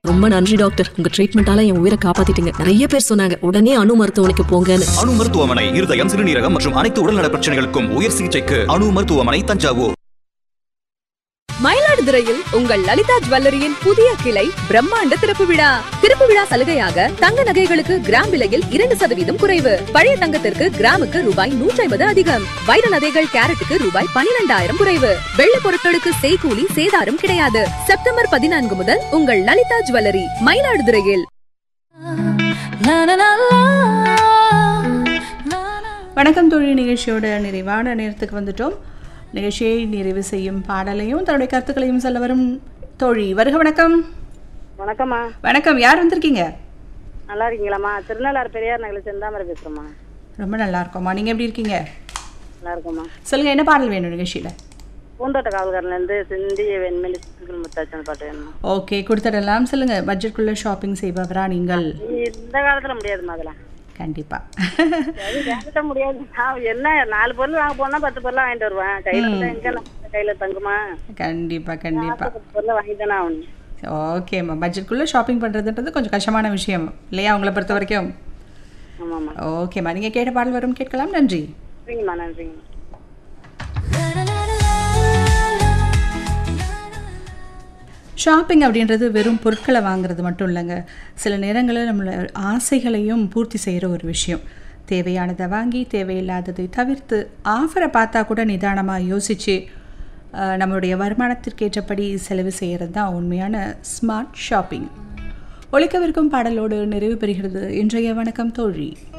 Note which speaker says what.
Speaker 1: ரொம்ப நன்றி டாக்டர் உங்க ட்ரீட்மெண்டால என் உயிரை காப்பாத்திட்டீங்க நிறைய பேர் சொன்னாங்க உடனே அணு மருத்துவமனைக்கு போங்கன்னு
Speaker 2: அணு மருத்துவமனை இருதயம் சிறுநீரகம் மற்றும் அனைத்து உடல்நல பிரச்சனைகளுக்கும் உயர் சிகிச்சைக்கு அணு மருத்துவமனை தஞ்சாவூர்
Speaker 3: மயிலாடுதுறையில் உங்கள் லலிதா ஜுவல்லரியின் புதிய கிளை பிரம்மாண்ட திறப்பு விழா திறப்பு விழா சலுகையாக தங்க நகைகளுக்கு கிராம் விலையில் இரண்டு சதவீதம் குறைவு பழைய தங்கத்திற்கு கிராமுக்கு ரூபாய் நூற்றி ஐம்பது அதிகம் வைர நகைகள் கேரட்டுக்கு ரூபாய் பனிரெண்டாயிரம் குறைவு வெள்ளி பொருட்களுக்கு செய்கூலி சேதாரம் கிடையாது செப்டம்பர் பதினான்கு முதல் உங்கள் லலிதா ஜுவல்லரி மயிலாடுதுறையில்
Speaker 4: வணக்கம் தொழில் நிகழ்ச்சியோட நிறைவான நேரத்துக்கு வந்துட்டோம் நிகழ்ச்சியை நிறைவு செய்யும் பாடலையும் தன்னுடைய கருத்துக்களையும் சொல்ல வரும் தோழி வருக வணக்கம்
Speaker 5: வணக்கம்மா
Speaker 4: வணக்கம் யார் வந்திருக்கீங்க
Speaker 5: நல்லா இருக்கீங்களாம்மா திருநள்ளாறு பெரியார் நகரில் செந்தாமரை பேசுகிறோம்மா
Speaker 4: ரொம்ப நல்லா இருக்கோம்மா நீங்கள் எப்படி இருக்கீங்க
Speaker 5: நல்லா இருக்கோம்மா
Speaker 4: சொல்லுங்கள் என்ன பாடல் வேணும் நிகழ்ச்சியில்
Speaker 5: பூந்தோட்ட காவல்காரன்லேருந்து சிந்திய வெண்மணி சித்துக்கள் முத்தாச்சன் பாட்டு வேணுமா
Speaker 4: ஓகே கொடுத்துடலாம் சொல்லுங்கள் பட்ஜெட்குள்ளே ஷாப்பிங் செய்பவரா நீங்கள்
Speaker 5: இந்த காலத்தில் முடியாதும்மா அதெல்லாம்
Speaker 4: கண்டிப்பாக
Speaker 5: அது வாங்கிட்ட முடியாது நான் என்ன நாலு பொருள் வாங்க போனால் பத்து பொருளாக வாங்கிட்டு வருவேன் கையில் எங்கே நம்ம கையில் தங்குமா
Speaker 4: கண்டிப்பாக கண்டிப்பாக
Speaker 5: பத்து பொருளை வாங்கி தானே ஆகணும்
Speaker 4: ஓகேம்மா பட்ஜெட்குள்ளே ஷாப்பிங் பண்ணுறதுன்றது கொஞ்சம் கஷ்டமான விஷயம் இல்லையா உங்களை பொறுத்த வரைக்கும்
Speaker 5: ஆமாம்மா
Speaker 4: ஓகேம்மா நீங்கள் கேட்ட பாடல் வரும் கேட்கலாம் நன்றி
Speaker 5: நன்றிங்கம்மா நன்றிங்கம்மா
Speaker 4: ஷாப்பிங் அப்படின்றது வெறும் பொருட்களை வாங்குறது மட்டும் இல்லைங்க சில நேரங்களில் நம்மள ஆசைகளையும் பூர்த்தி செய்கிற ஒரு விஷயம் தேவையானதை வாங்கி தேவையில்லாததை தவிர்த்து ஆஃபரை பார்த்தா கூட நிதானமாக யோசித்து நம்மளுடைய வருமானத்திற்கேற்றபடி செலவு செய்கிறது தான் உண்மையான ஸ்மார்ட் ஷாப்பிங் ஒழிக்கவிருக்கும் பாடலோடு நிறைவு பெறுகிறது இன்றைய வணக்கம் தோழி